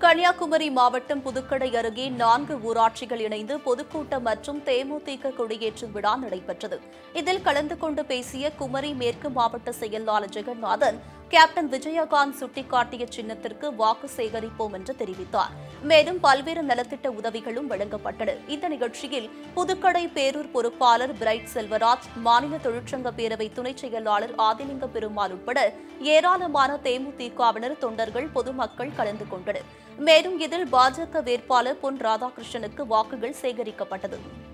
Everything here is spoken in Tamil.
கன்னியாகுமரி மாவட்டம் புதுக்கடை அருகே நான்கு ஊராட்சிகள் இணைந்து பொதுக்கூட்டம் மற்றும் தேமுதிக கொடியேற்றும் விழா நடைபெற்றது இதில் கலந்து கொண்டு பேசிய குமரி மேற்கு மாவட்ட செயலாளர் ஜெகநாதன் கேப்டன் விஜயகாந்த் சுட்டிக்காட்டிய சின்னத்திற்கு வாக்கு சேகரிப்போம் என்று தெரிவித்தார் மேலும் பல்வேறு நலத்திட்ட உதவிகளும் வழங்கப்பட்டன இந்த நிகழ்ச்சியில் புதுக்கடை பேரூர் பொறுப்பாளர் பிரைட் செல்வராஜ் மாநில தொழிற்சங்க பேரவை துணைச் செயலாளர் ஆதிலிங்க பெருமாள் உட்பட ஏராளமான தேமுதிகவினர் தொண்டர்கள் பொதுமக்கள் கலந்து கொண்டனர் மேலும் இதில் பாஜக வேட்பாளர் பொன் ராதாகிருஷ்ணனுக்கு வாக்குகள் சேகரிக்கப்பட்டது